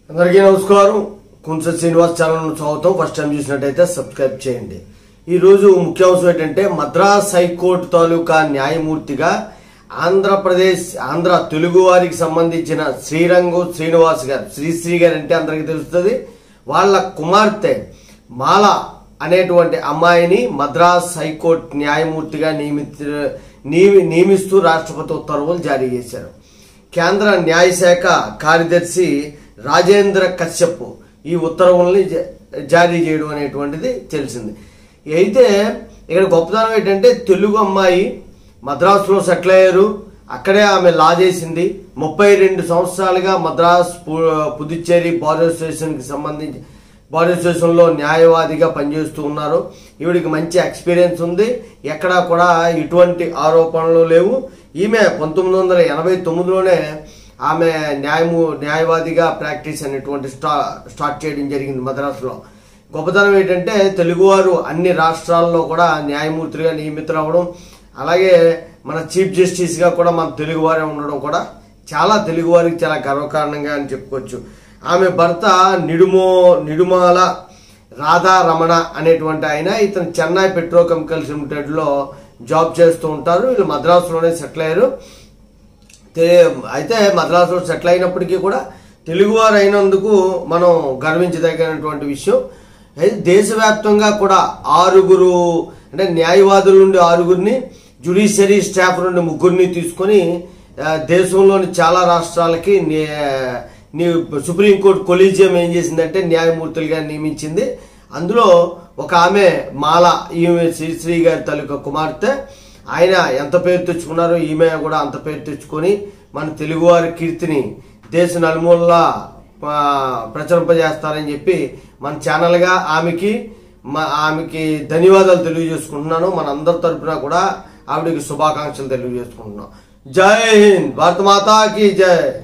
అందరికీ నమస్కారం కుంస శ్రీనివాస్ ఛానల్ స్వాగతం ఫస్ట్ టైం చూసినట్టయితే సబ్స్క్రైబ్ చేయండి ఈ రోజు ముఖ్యాంశం ఏంటంటే మద్రాస్ హైకోర్టు తాలూకా న్యాయమూర్తిగా ఆంధ్రప్రదేశ్ ఆంధ్ర తెలుగు వారికి సంబంధించిన శ్రీరంగు శ్రీనివాస్ గారు శ్రీశ్రీ గారు అంటే అందరికీ తెలుస్తుంది వాళ్ళ కుమార్తె మాల అనేటువంటి అమ్మాయిని మద్రాస్ హైకోర్టు న్యాయమూర్తిగా నియమిత నియమి- నియమిస్తూ రాష్ట్రపతి ఉత్తర్వులు జారీ చేశారు కేంద్ర న్యాయశాఖ కార్యదర్శి రాజేంద్ర కశ్యప్ ఈ ఉత్తర్వుల్ని జ- జారీ చేయడం అనేటువంటిది తెలిసింది అయితే ఇక్కడ గొప్పతనం ఏంటంటే తెలుగు అమ్మాయి మద్రాసులో సెటిల్ అయ్యారు అక్కడే ఆమె లా చేసింది ముప్పై రెండు సంవత్సరాలుగా మద్రాస్ పు- పుదుచ్చేరి బార్ అసోసియేషన్కి సంబంధించి బార్ అసోసియేషన్లో న్యాయవాదిగా పనిచేస్తూ ఉన్నారు ఈవిడికి మంచి ఎక్స్పీరియన్స్ ఉంది ఎక్కడా కూడా ఇటువంటి ఆరోపణలు లేవు ఈమె పంతొమ్మిది వందల ఎనభై తొమ్మిదిలోనే ఆమె న్యాయము న్యాయవాదిగా ప్రాక్టీస్ అనేటువంటి స్టా స్టార్ట్ చేయడం జరిగింది మద్రాసులో గొప్పతనం ఏంటంటే తెలుగువారు అన్ని రాష్ట్రాల్లో కూడా న్యాయమూర్తిగా నియమితులవ్వడం అలాగే మన చీఫ్ జస్టిస్గా కూడా మన తెలుగువారే ఉండడం కూడా చాలా తెలుగువారికి చాలా గర్వకారణంగా అని చెప్పుకోవచ్చు ఆమె భర్త నిడుమో నిడుమాల రాధా రమణ అనేటువంటి ఆయన ఇతను చెన్నై పెట్రోకెమికల్స్ లిమిటెడ్లో జాబ్ చేస్తూ ఉంటారు వీళ్ళు మద్రాసులోనే సెటిల్ అయ్యారు తె- అయితే మద్రాసులో సెటిల్ అయినప్పటికీ కూడా తెలుగువారు అయినందుకు మనం గర్వించదగినటువంటి విషయం అయితే దేశవ్యాప్తంగా కూడా ఆరుగురు అంటే న్యాయవాదుల నుండి ఆరుగురిని జ్యుడిషియరీ స్టాఫ్ నుండి ముగ్గురిని తీసుకొని ఆ, దేశంలోని చాలా రాష్ట్రాలకి న్యా- నీ సుప్రీంకోర్టు కొలీజియం ఏం చేసిందంటే న్యాయమూర్తులుగా నియమించింది అందులో ఒక ఆమె మాల ఈమె శ్రీశ్రీ గారి తాలూకా కుమార్తె ఆయన ఎంత పేరు తెచ్చుకున్నారో ఈమె కూడా అంత పేరు తెచ్చుకొని మన తెలుగువారి కీర్తిని దేశ నలుమూలలా ఆ, ప్రచురింపజేస్తారని చెప్పి మన ఛానల్గా ఆమెకి మా ఆమెకి ధన్యవాదాలు తెలియజేసుకుంటున్నాను మన అందరి తరపున కూడా ఆవిడకి శుభాకాంక్షలు తెలియజేసుకుంటున్నాం జై హింద్ భారత మాతాకి జై